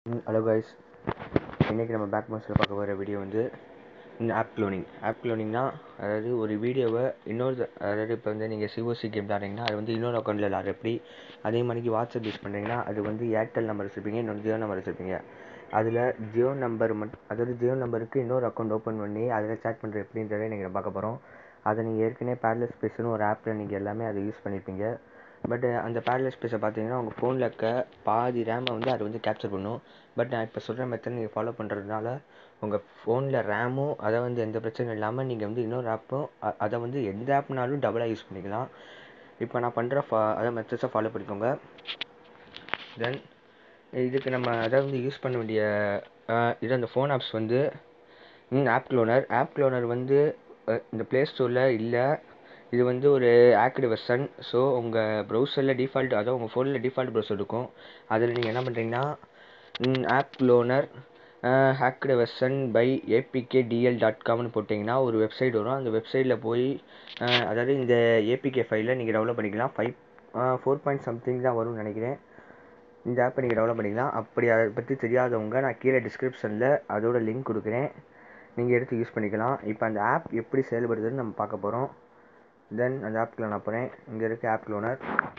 hello guys இன்றைக்கி நம்ம back மோஸ்ட்டில் பார்க்க போகிற வீடியோ வந்து இந்த ஆப் க்ளோனிங் ஆப் க்ளோனிங்னா அதாவது ஒரு வீடியோவை இன்னொரு அதாவது இப்போ வந்து நீங்கள் சிஓசி கேம் விளாட்றீங்கன்னா அது வந்து இன்னொரு அக்கௌண்ட்டில் விளாட்ற எப்படி அதே மாதிரிக்கு வாட்ஸ்அப் யூஸ் பண்ணுறீங்கன்னா அது வந்து ஏர்டெல் நம்பர் வச்சுருப்பீங்க இன்னொரு ஜியோ நம்பர் வச்சுருப்பீங்க அதில் ஜியோ நம்பர் மட்டும் அதாவது ஜியோ நம்பருக்கு இன்னொரு அக்கௌண்ட் ஓப்பன் பண்ணி அதில் சேட் பண்ணுற எப்படின்றத நீங்கள் பார்க்க போகிறோம் அதை நீங்கள் ஏற்கனவே பேர்லெஸ் ஸ்பேஸ்னு ஒரு ஆப்பில் நீங்கள் எல்லாமே அதை யூஸ் பண்ணியிருப்பீங்க பட் அந்த பேர்லெஸ் ஸ்பேஸை பார்த்தீங்கன்னா உங்கள் ஃபோனில் இருக்க பாதி ரேமை வந்து அது வந்து கேப்சர் பண்ணும் பட் நான் இப்போ சொல்கிற மெத்தட் நீங்கள் ஃபாலோ பண்ணுறதுனால உங்கள் ஃபோனில் ரேமும் அதை வந்து எந்த பிரச்சனையும் இல்லாமல் நீங்கள் வந்து இன்னொரு ஆப்பும் அதை வந்து எந்த ஆப்னாலும் டபுளாக யூஸ் பண்ணிக்கலாம் இப்போ நான் பண்ணுற ஃபா அதை மெத்தட்ஸை ஃபாலோ பண்ணிக்கோங்க தென் இதுக்கு நம்ம அதை வந்து யூஸ் பண்ண வேண்டிய இது அந்த ஃபோன் ஆப்ஸ் வந்து ஆப் க்ளோனர் ஆப் க்ளோனர் வந்து இந்த ப்ளே ஸ்டோரில் இல்லை இது வந்து ஒரு ஆக்டு வெர்ஷன் ஸோ உங்கள் ப்ரௌசரில் டிஃபால்ட் அதாவது உங்கள் ஃபோனில் டிஃபால்ட் ப்ரௌசர் இருக்கும் அதில் நீங்கள் என்ன பண்ணுறீங்கன்னா app cloner hacked version by APK DL dot காம்னு போட்டிங்கன்னா ஒரு வெப்சைட் வரும் அந்த வெப்சைட்டில் போய் அதாவது இந்த ஏபிகே ஃபைலை நீங்கள் டெவலப் பண்ணிக்கலாம் ஃபைவ் ஃபோர் பாயிண்ட் சம்திங் தான் வரும்னு நினைக்கிறேன் இந்த ஆப்பை நீங்கள் டெவலப் பண்ணிக்கலாம் அப்படி அதை பற்றி தெரியாதவங்க நான் கீழே டிஸ்கிரிப்ஷனில் அதோட லிங்க் கொடுக்குறேன் நீங்கள் எடுத்து யூஸ் பண்ணிக்கலாம் இப்போ அந்த ஆப் எப்படி செயல்படுதுன்னு நம்ம பார்க்க போகிறோம் தென் அந்த ஆப்குள்ள நான் போகிறேன் இங்கே இருக்க ஆப் க்ளோனர்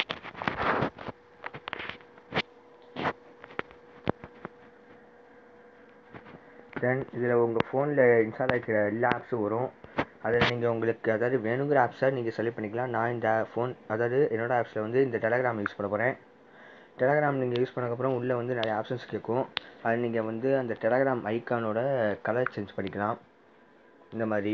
தென் இதில் உங்கள் ஃபோனில் இன்ஸ்டால் ஆகிக்கிற எல்லா ஆப்ஸும் வரும் அதில் நீங்கள் உங்களுக்கு அதாவது வேணுங்கிற ஆப்ஸை நீங்கள் செலக்ட் பண்ணிக்கலாம் நான் இந்த ஃபோன் அதாவது என்னோடய ஆப்ஸில் வந்து இந்த டெலகிராம் யூஸ் பண்ண போகிறேன் டெலகிராம் நீங்கள் யூஸ் பண்ணக்கப்புறம் உள்ளே வந்து நிறைய ஆப்ஷன்ஸ் கேட்கும் அது நீங்கள் வந்து அந்த டெலகிராம் ஐக்கானோட கலர் சேஞ்ச் பண்ணிக்கலாம் இந்த மாதிரி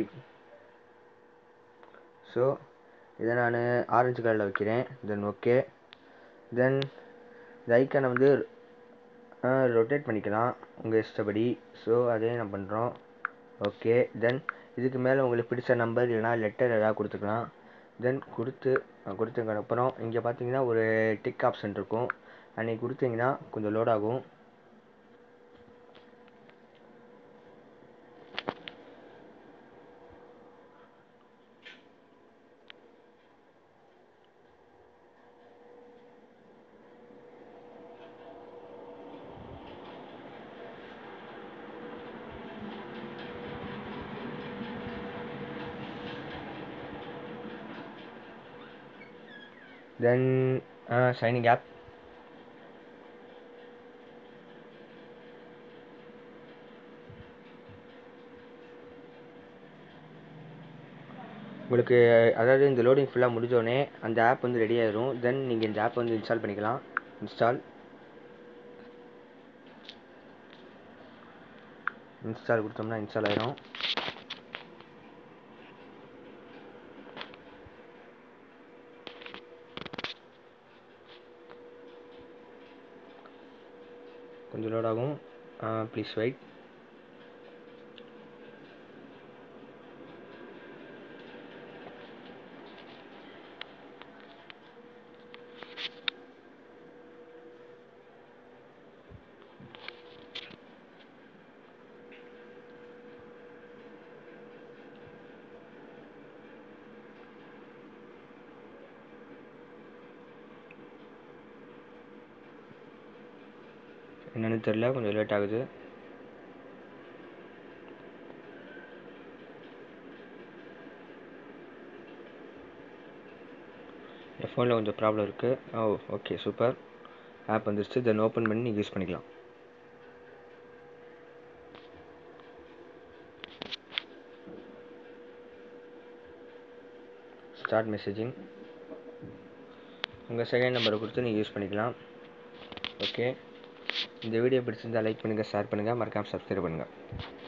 ஸோ இதை நான் ஆரஞ்சு கலரில் வைக்கிறேன் தென் ஓகே தென் இந்த ஐக்கானை வந்து ரொட்டேட் பண்ணிக்கலாம் உங்கள் இஷ்டப்படி ஸோ அதே நான் பண்ணுறோம் ஓகே தென் இதுக்கு மேலே உங்களுக்கு பிடிச்ச நம்பர் இல்லைனா லெட்டர் ஏதாவது கொடுத்துக்கலாம் தென் கொடுத்து கொடுத்ததுக்கப்புறம் இங்கே பார்த்தீங்கன்னா ஒரு டிக் ஆப்ஷன் இருக்கும் அன்றைக்கி கொடுத்தீங்கன்னா கொஞ்சம் லோட் ஆகும் then uh, signing app உங்களுக்கு அதாவது இந்த லோடிங் ஃபுல்லாக முடிஞ்சோடனே அந்த ஆப் வந்து ரெடி ஆயிரும் தென் நீங்கள் இந்த ஆப் வந்து இன்ஸ்டால் பண்ணிக்கலாம் இன்ஸ்டால் இன்ஸ்டால் கொடுத்தோம்னா இன்ஸ்டால் ஆயிரும் கொஞ்சம் லோட் ஆகும் ப்ளீஸ் வெயிட் என்னன்னு தெரில கொஞ்சம் லேட் ஆகுது என் ஃபோனில் கொஞ்சம் ப்ராப்ளம் இருக்குது ஓ ஓகே சூப்பர் ஆப் வந்துருச்சு தென் ஓப்பன் பண்ணி நீங்கள் யூஸ் பண்ணிக்கலாம் ஸ்டார்ட் மெசேஜிங் உங்கள் செகண்ட் நம்பரை கொடுத்து நீங்கள் யூஸ் பண்ணிக்கலாம் ஓகே இந்த வீடியோ பிடிச்சிருந்தால் லைக் பண்ணுங்கள் ஷேர் பண்ணுங்கள் மறக்காமல் சப்ஸ்கிரைப் பண்ணுங்கள்